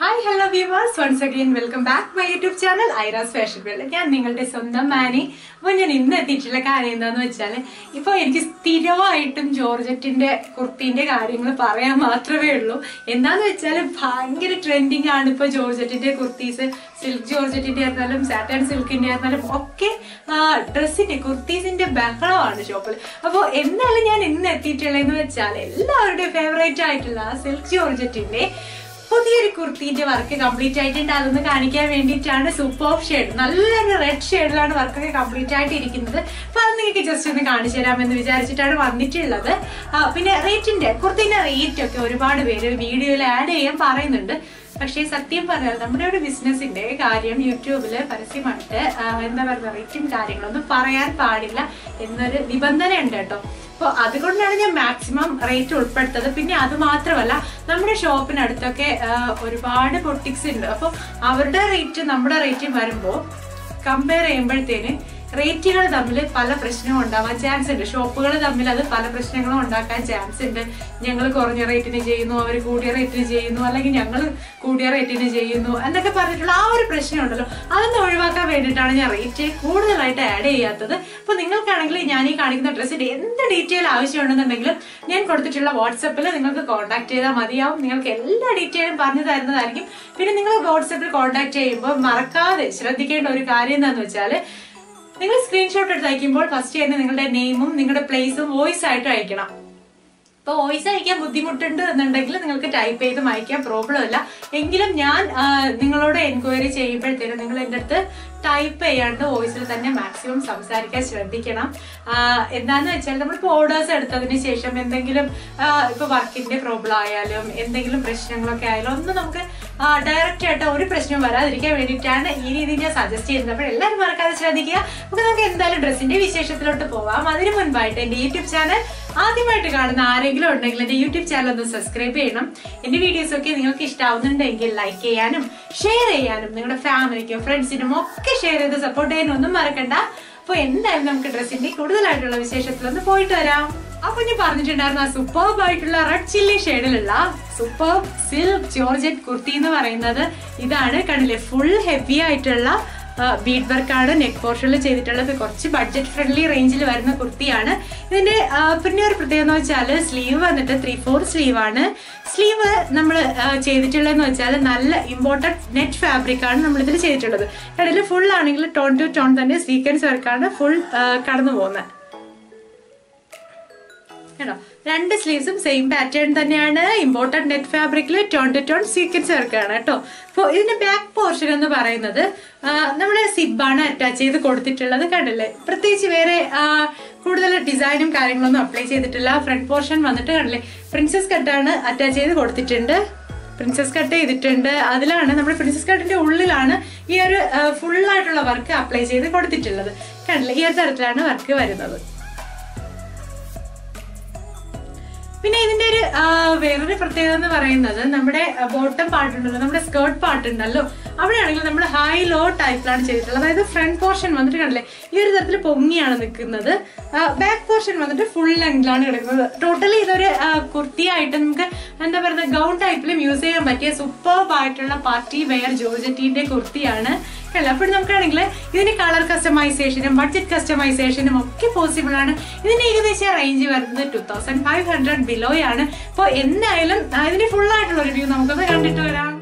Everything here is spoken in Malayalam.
hi hello viewers once again welcome back my YouTube channel Aira's fashion world ഞാൻ നിങ്ങളുടെ സ്വന്തം മാനി അപ്പോൾ ഞാൻ ഇന്ന് എത്തിയിട്ടുള്ള കാര്യം എന്താന്ന് വെച്ചാൽ ഇപ്പോൾ എനിക്ക് സ്ഥിരമായിട്ടും ജോർജറ്റിന്റെ കുർത്തിന്റെ കാര്യങ്ങൾ പറയാൻ മാത്രമേ ഉള്ളൂ എന്താന്ന് വെച്ചാൽ ഭയങ്കര ട്രെൻഡിങ് ആണ് ഇപ്പോൾ ജോർജറ്റിന്റെ കുർത്തീസ് സിൽക്ക് ജോർജറ്റിന്റെ ആയിരുന്നാലും സാറ്റൻ സിൽക്കിന്റെ ആയിരുന്നാലും ഒക്കെ ഡ്രസ്സിന്റെ കുർത്തീസിന്റെ ബഹളമാണ് ഷോപ്പിൽ അപ്പോൾ എന്നാലും ഞാൻ ഇന്ന് എത്തിയിട്ടുള്ളതെന്ന് വെച്ചാൽ എല്ലാവരുടെയും ഫേവറേറ്റ് ആയിട്ടുള്ള സിൽക്ക് ജോർജറ്റിന്റെ പുതിയൊരു കുർത്തിന്റെ വർക്ക് കംപ്ലീറ്റ് ആയിട്ടുണ്ട് അതൊന്ന് കാണിക്കാൻ വേണ്ടിയിട്ടാണ് സൂപ്പർ ഷെയ്ഡ് നല്ലൊരു റെഡ് ഷെയ്ഡിലാണ് വർക്കൊക്കെ കംപ്ലീറ്റ് ആയിട്ട് ഇരിക്കുന്നത് അപ്പൊ അത് നിങ്ങൾക്ക് ജസ്റ്റ് ഒന്ന് കാണിച്ചു തരാമെന്ന് വിചാരിച്ചിട്ടാണ് വന്നിട്ടുള്ളത് ആ, പിന്നെ റേറ്റിന്റെ കുർത്തിന്റെ റേറ്റ് ഒക്കെ ഒരുപാട് പേര് വീഡിയോയിൽ ആഡ് ചെയ്യാൻ പറയുന്നുണ്ട് പക്ഷേ സത്യം പറഞ്ഞാൽ നമ്മുടെ ഒരു ബിസിനസിന്റെ കാര്യം യൂട്യൂബിൽ പരസ്യമായിട്ട് ആ, എന്താ പറയുക റേറ്റും കാര്യങ്ങളൊന്നും പറയാൻ പാടില്ല എന്നൊരു നിബന്ധന ഉണ്ട് കേട്ടോ അപ്പോൾ അതുകൊണ്ടാണ് ഞാൻ മാക്സിമം റേറ്റ് ഉൾപ്പെടുത്തത് പിന്നെ അത് മാത്രമല്ല നമ്മുടെ ഷോപ്പിനടുത്തൊക്കെ ആ, ഒരുപാട് പൊട്ടിക്സ് ഉണ്ട് അപ്പോൾ അവരുടെ റേറ്റ് നമ്മുടെ റേറ്റും വരുമ്പോൾ കമ്പയർ ചെയ്യുമ്പോഴത്തേന് റേറ്റുകൾ തമ്മിൽ പല പ്രശ്നവും ഉണ്ടാവാൻ ചാൻസ് ഉണ്ട് ഷോപ്പുകൾ തമ്മിൽ അത് പല പ്രശ്നങ്ങളും ഉണ്ടാക്കാൻ ചാൻസ് ഉണ്ട് ഞങ്ങൾ കുറഞ്ഞ റേറ്റിന് ചെയ്യുന്നു അവർ കൂടിയ റേറ്റിന് ചെയ്യുന്നു അല്ലെങ്കിൽ ഞങ്ങൾ കൂടിയ റേറ്റിന് ചെയ്യുന്നു എന്നൊക്കെ പറഞ്ഞിട്ടുള്ള ആ ഒരു പ്രശ്നം ഉണ്ടല്ലോ അതൊന്ന് ഒഴിവാക്കാൻ വേണ്ടിയിട്ടാണ് ഞാൻ റേറ്റ് കൂടുതലായിട്ട് ആഡ് ചെയ്യാത്തത് അപ്പോൾ നിങ്ങൾക്കാണെങ്കിൽ ഞാൻ ഈ കാണിക്കുന്ന ഡ്രസ്സിന്റെ എന്ത് ഡീറ്റെയിൽ ആവശ്യമുണ്ടെന്നുണ്ടെങ്കിലും ഞാൻ കൊടുത്തിട്ടുള്ള വാട്സപ്പിൽ നിങ്ങൾക്ക് കോൺടാക്ട് ചെയ്താൽ മതിയാവും നിങ്ങൾക്ക് എല്ലാ ഡീറ്റെയിലും പറഞ്ഞു തരുന്നതായിരിക്കും പിന്നെ നിങ്ങൾ വാട്സപ്പിൽ കോൺടാക്ട് ചെയ്യുമ്പോൾ മറക്കാതെ ശ്രദ്ധിക്കേണ്ട ഒരു കാര്യം എന്താണെന്ന് വെച്ചാൽ നിങ്ങൾ സ്ക്രീൻഷോട്ട് എടുത്ത് അയക്കുമ്പോൾ ഫസ്റ്റ് തന്നെ നിങ്ങളുടെ നെയിമും നിങ്ങളുടെ പ്ലേസും വോയിസ് ആയിട്ട് അയക്കണം ഇപ്പോൾ വോയിസ് അയക്കാൻ ബുദ്ധിമുട്ടുണ്ട് എന്നുണ്ടെങ്കിൽ നിങ്ങൾക്ക് ടൈപ്പ് ചെയ്തും അയക്കാൻ പ്രോബ്ലം ഇല്ല എങ്കിലും ഞാൻ ആ, നിങ്ങളോട് എൻക്വയറി ചെയ്യുമ്പോഴത്തേനും നിങ്ങൾ എൻ്റെ അടുത്ത് ടൈപ്പ് ചെയ്യാണ്ട് വോയിസിൽ തന്നെ മാക്സിമം സംസാരിക്കാൻ ശ്രദ്ധിക്കണം ആ, എന്താന്ന് വെച്ചാൽ നമ്മളിപ്പോൾ ഓർഡേഴ്സ് എടുത്തതിന് ശേഷം എന്തെങ്കിലും ആ, ഇപ്പൊ വർക്കിന്റെ പ്രോബ്ലം ആയാലും എന്തെങ്കിലും പ്രശ്നങ്ങളൊക്കെ ആയാലും ഒന്നും നമുക്ക് ഡയറക്റ്റ് ആയിട്ട് ഒരു പ്രശ്നം വരാതിരിക്കാൻ വേണ്ടിയിട്ടാണ് ഈ രീതി ഞാൻ സജസ്റ്റ് ചെയ്യുന്നത് അപ്പോൾ എല്ലാവരും മറക്കാതെ ശ്രദ്ധിക്കുക അപ്പോൾ നമുക്ക് എന്തായാലും ഡ്രസ്സിന്റെ വിശേഷത്തിലോട്ട് പോവാം അതിന് മുൻപായിട്ട് എൻ്റെ യൂട്യൂബ് ചാനൽ ആദ്യമായിട്ട് കാണുന്ന ആരെങ്കിലും ഉണ്ടെങ്കിൽ എൻ്റെ യൂട്യൂബ് ചാനൽ ഒന്ന് സബ്സ്ക്രൈബ് ചെയ്യണം എൻ്റെ വീഡിയോസ് ഒക്കെ നിങ്ങൾക്ക് ഇഷ്ടാവുന്നുണ്ടെങ്കിൽ ലൈക്ക് ചെയ്യാനും ഷെയർ ചെയ്യാനും നിങ്ങളുടെ ഫാമിലിക്കും ഫ്രണ്ട്സിനും ഒക്കെ ഷെയർ ചെയ്ത് സപ്പോർട്ട് ചെയ്യാനും ഒന്നും മറക്കണ്ട അപ്പോൾ എന്തായാലും നമുക്ക് ഡ്രസ്സിന്റെ കൂടുതലായിട്ടുള്ള വിശേഷത്തിലൊന്ന് പോയിട്ട് വരാം അപ്പൊ ഞാൻ പറഞ്ഞിട്ടുണ്ടായിരുന്ന സൂപ്പർബ് ആയിട്ടുള്ള റെഡ് ചില്ലി ഷെയ്ഡിലുള്ള സൂപ്പർബ് സിൽക്ക് ജോർജറ്റ് കുർത്തി എന്ന് പറയുന്നത് ഇതാണ് കണ്ടില്ലേ ഫുൾ ഹെവി ആയിട്ടുള്ള ബീഡ് വർക്കാണ് നെക്ക് പോർഷനിൽ ചെയ്തിട്ടുള്ളത് കുറച്ച് ബഡ്ജറ്റ് ഫ്രണ്ട്ലി റേഞ്ചിൽ വരുന്ന കുർത്തിയാണ് ഇതിന്റെ ആ, പിന്നെ ഒരു പ്രത്യേകത എന്ന് വെച്ചാൽ സ്ലീവ് വന്നിട്ട് ത്രീ ഫോർ സ്ലീവ് ആണ് സ്ലീവ് നമ്മൾ ചെയ്തിട്ടുള്ളതെന്ന് വെച്ചാൽ നല്ല ഇമ്പോർട്ടൻറ്റ് നെറ്റ് ഫാബ്രിക് ആണ് നമ്മൾ ഇതിൽ ചെയ്തിട്ടുള്ളത് കടയിൽ ഫുൾ ആണെങ്കിൽ ടോൺ ടു ടോൺ തന്നെ സീക്വൻസ് വർക്കാണ് ഫുൾ കടന്നു പോകുന്നത് കേട്ടോ രണ്ട് സ്ലീവ്സും സെയിം പാറ്റേൺ തന്നെയാണ് ഇമ്പോർട്ടൻറ്റ് നെറ്റ് ഫാബ്രിക്കിൽ ടോൺ ടു ടോൺ സീക്വൻസ് വർക്കാണ് കേട്ടോ അപ്പോൾ ഇതിന്റെ ബാക്ക് പോർഷൻ എന്ന് പറയുന്നത് ആ, നമ്മുടെ സിബാണ് അറ്റാച്ച് ചെയ്ത് കൊടുത്തിട്ടുള്ളത് കണ്ടില്ലേ പ്രത്യേകിച്ച് വേറെ ആ, കൂടുതൽ ഡിസൈനും കാര്യങ്ങളൊന്നും അപ്ലൈ ചെയ്തിട്ടില്ല ഫ്രണ്ട് പോർഷൻ വന്നിട്ട് കണ്ടില്ലേ പ്രിൻസസ് കട്ടാണ് അറ്റാച്ച് ചെയ്ത് കൊടുത്തിട്ടുണ്ട് പ്രിൻസസ് കട്ട് ചെയ്തിട്ടുണ്ട് അതിലാണ് നമ്മുടെ പ്രിൻസസ് കട്ടിന്റെ ഉള്ളിലാണ് ഈ ഒരു ഫുൾ ആയിട്ടുള്ള വർക്ക് അപ്ലൈ ചെയ്ത് കൊടുത്തിട്ടുള്ളത് കണ്ടില്ലേ ഈ ഒരു തരത്തിലാണ് വർക്ക് വരുന്നത് പിന്നെ ഇതിന്റെ ഒരു ആ, വേറൊരു പ്രത്യേകത എന്ന് പറയുന്നത് നമ്മുടെ ബോട്ടം പാർട്ട് ഉണ്ടല്ലോ നമ്മുടെ സ്കേർട്ട് പാർട്ട് ഉണ്ടല്ലോ അവിടെയാണെങ്കിൽ നമ്മൾ ഹൈ ലോ ടൈപ്പിലാണ് ചെയ്തിട്ടുള്ളത് അതായത് ഫ്രണ്ട് പോർഷൻ വന്നിട്ട് കണ്ടില്ലേ ഈ ഒരു തരത്തിൽ പൊങ്ങിയാണ് നിൽക്കുന്നത് ബാക്ക് പോർഷൻ വന്നിട്ട് ഫുൾ ലെങ്തിലാണ് കിടക്കുന്നത് ടോട്ടലി ഇതൊരു ആ, കുർത്തിയായിട്ട് നമുക്ക് എന്താ പറയുക ഗൗൺ ടൈപ്പിലും യൂസ് ചെയ്യാൻ പറ്റിയ സൂപ്പർബ് ആയിട്ടുള്ള പാർട്ടി വെയർ ജോർജറ്റീന്റെ കുർത്തിയാണ് അല്ല അപ്പോൾ നമുക്കാണെങ്കിൽ ഇതിന് കളർ കസ്റ്റമൈസേഷനും ബഡ്ജറ്റ് കസ്റ്റമൈസേഷനും ഒക്കെ പോസിബിൾ ആണ് ഇതിന് ഏകദേശം റേഞ്ച് വരുന്നത് ടു തൗസൻഡ് ഫൈവ് ഹൺഡ്രഡ് ബിലോയാണ് അപ്പോൾ എന്തായാലും ആ, ഇതിന്റെ ഫുൾ ആയിട്ടുള്ള റിവ്യൂ നമുക്കൊന്ന് കണ്ടിട്ട് വരാം